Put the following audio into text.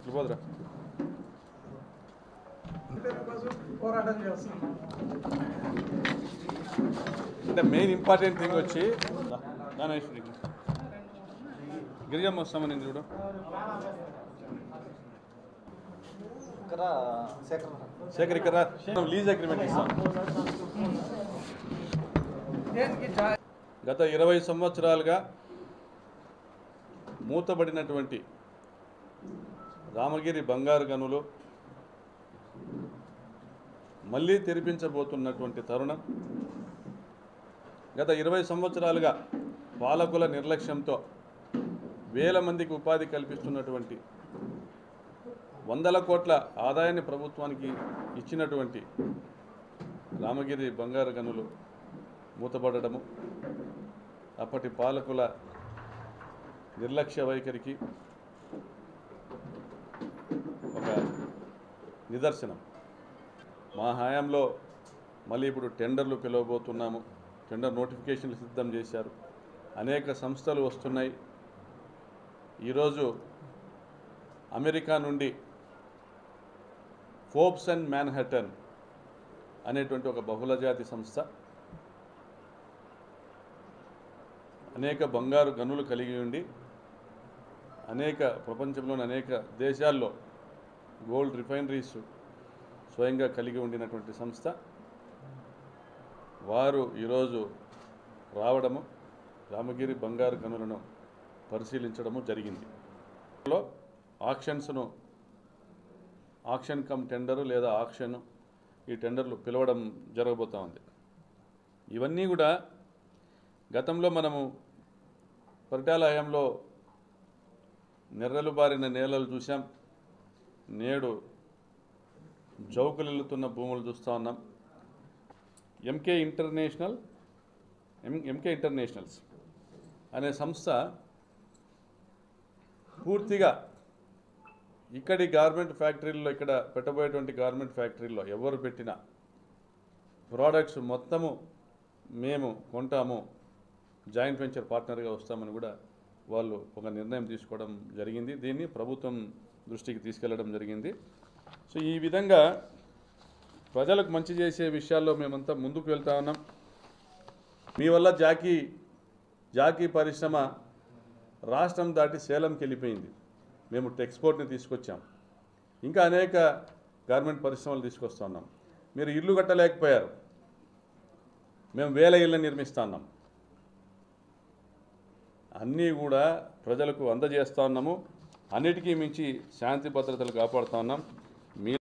వెళ్ళిపోదురా కోసం పోరాటం చేస్తున్నాం అంటే మెయిన్ ఇంపార్టెంట్ థింగ్ వచ్చి దానేశ్వరి గిరిజమ్మ వస్తామని నేను చూడు ఇక్కడ శేఖర్ శేఖర్ ఇక్కడ మనం లీజ్ అగ్రిమెంట్ ఇస్తాం దేనికి చా- గత ఇరవై సంవత్సరాలుగా మూతబడినటువంటి రామగిరి బంగారు గనులు మళ్ళీ తెరిపించబోతున్నటువంటి తరుణం గత ఇరవై సంవత్సరాలుగా పాలకుల నిర్లక్ష్యంతో వేల మందికి ఉపాధి కల్పిస్తున్నటువంటి వందల కోట్ల ఆదాయాన్ని ప్రభుత్వానికి ఇచ్చినటువంటి రామగిరి బంగారు గనులు మూతపడడము అప్పటి పాలకుల నిర్లక్ష్య వైఖరికి ఒక నిదర్శనం మా హయాంలో మళ్ళీ ఇప్పుడు టెండర్లు పిలవబోతున్నాము టెండర్ నోటిఫికేషన్లు సిద్ధం చేశారు అనేక సంస్థలు వస్తున్నాయి ఈరోజు అమెరికా నుండి ఫోర్బ్స్ అండ్ మ్యాన్హటన్ అనేటువంటి ఒక బహుళజాతి సంస్థ అనేక బంగారు గనులు కలిగి ఉండి అనేక ప్రపంచంలోని అనేక దేశాల్లో గోల్డ్ రిఫైనరీస్ స్వయంగా కలిగి ఉండినటువంటి సంస్థ వారు ఈరోజు రావడము రామగిరి బంగారు గనులను పరిశీలించడము జరిగింది లో ఆక్షన్స్ను ఆక్షన్ కమ్ టెండరు లేదా ఆక్షన్ ఈ టెండర్లు పిలవడం జరగబోతా ఉంది ఇవన్నీ కూడా గతంలో మనము పరిటాల హయాంలో నెర్రలు బారిన నేలలు చూసాం నేడు జౌకులెల్లుతున్న భూములు చూస్తూ ఉన్నాం MK International M MK Internationals అనే సంస్థ పూర్తిగా ఇక్కడి గార్మెంట్ ఫ్యాక్టరీల్లో ఇక్కడ పెట్టబోయేటువంటి గార్మెంట్ ఫ్యాక్టరీల్లో ఎవరు పెట్టినా ప్రోడక్ట్స్ మొత్తము మేము కొంటాము జాయింట్ వెంచర్ పార్ట్నర్గా వస్తామని కూడా వాళ్ళు ఒక నిర్ణయం తీసుకోవడం జరిగింది దీన్ని ప్రభుత్వం దృష్టికి తీసుకెళ్లడం జరిగింది సో ఈ విధంగా ప్రజలకు మంచి చేసే విషయాల్లో మేమంతా ముందుకు వెళ్తా ఉన్నాం మీ వల్ల జాకీ జాకీ పరిశ్రమ రాష్ట్రం దాటి సేలంకి వెళ్ళిపోయింది మేము ఎక్స్పోర్ట్ని తీసుకొచ్చాం ఇంకా అనేక గార్మెంట్ పరిశ్రమలు తీసుకొస్తున్నాం మీరు ఇల్లు కట్టలేకపోయారు మేము వేల ఇళ్ళని నిర్మిస్తున్నాం అన్నీ కూడా ప్రజలకు అందజేస్తా ఉన్నాము అన్నిటికీ మించి శాంతి భద్రతలు కాపాడుతా ఉన్నాం